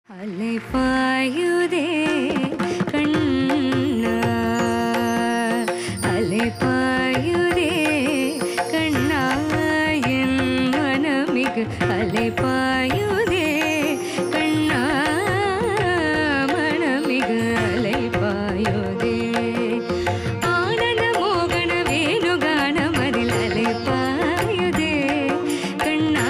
அலை பாயுதே கண்ணா அலை பாயுதே கண்ணா என் மனமிகு அலை பாயுதே கண்ணா மனமிகு அலை பாயுதே ஆனந்த மோகன வேணுகான மதில் அலை பாயுதே கண்ணா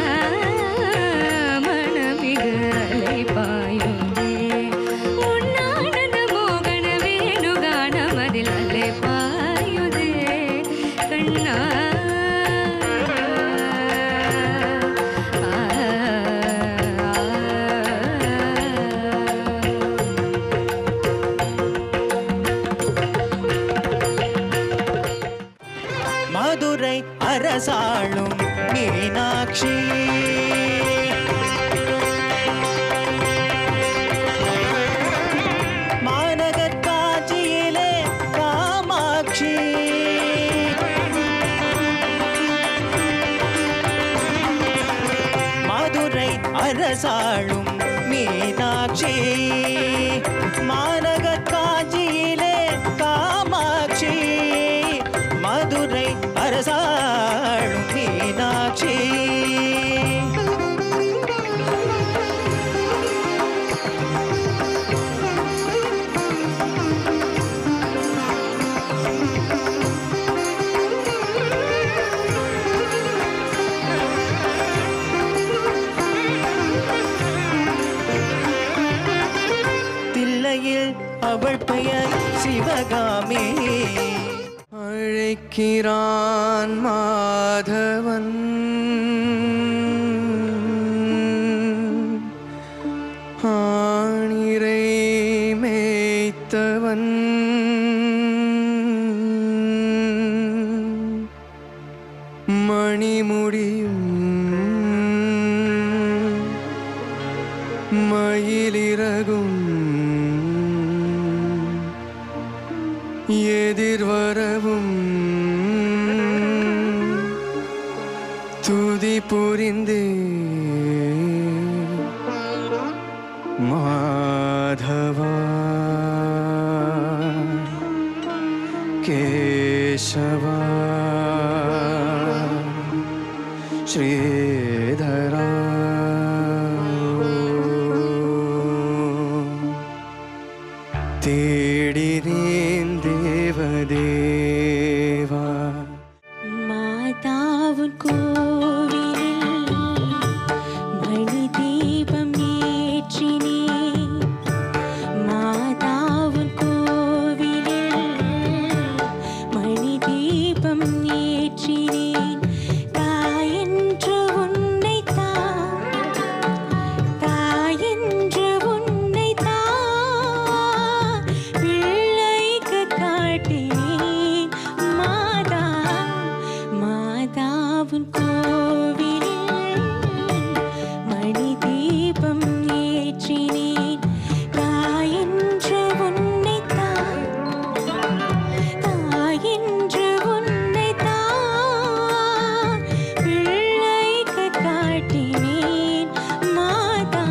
மனமிகு அலை பாயுதே உன்னானந்த மோகன வேணுகான மதில் அலை பாயுதே கண்ணா மதுரை அரசாளும் மீனாட்சி மாநகர் காட்சியிலே காமாட்சி மதுரை அரசாளும் மீனாட்சி மாநகர் காட்சியிலே காமாட்சி மதுரை அரசாளும் மீனாட்சி தில்லையில் அவள் பெயர் சிவகாமி அழைக்கிறான் மாதவன் ஆணிரை மேய்த்தவன் மணிமுடியும் மயிலிறகும் எதிர்வரவும் துதி புரிந்தே மாதவா கேசவா ஸ்ரீதரா தேடினேன் தேவதேவா மாதாவுன் கோவிலில் மணி தீபம் ஏற்றினேன் மாதாவுன் கோவிலில் மணி தீபம் ஏற்றினேன் தாயென்று உன்னை தாயென்று உன்னை பிள்ளைக்கு காட்டினேன் மாதா மாதாவுன் கோவிலில் மணி தீபம் ஏற்றினேன் தாயென்று உன்னை தாயென்று உன்னை பிள்ளைக்கு காட்டினேன் மாதா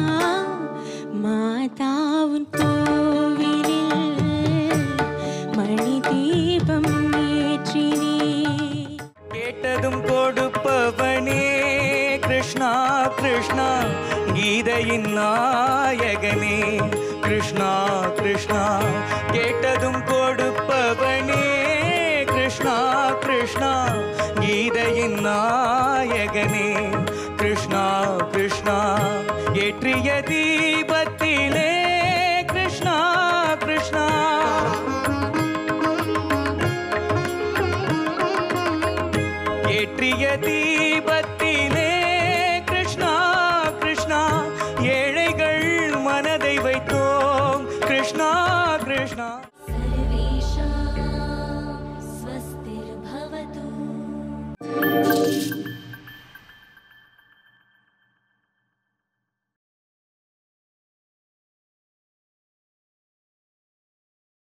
மாதாவுன் கோவிலில் மணி தீபம் ஏற்றினேன் கேட்டதும் கொடுப்பவனே கிருஷ்ணா கிருஷ்ணா கீதையின் நாயகனே கிருஷ்ணா கிருஷ்ணா கேட்டதும் கொடுப்பவனே கிருஷ்ணா கிருஷ்ணா கீதையின் நாயகனே கிருஷ்ணா கிருஷ்ணா ஏற்றிய தீபத்திலே கிருஷ்ணா கிருஷ்ணா ஏற்றிய தீ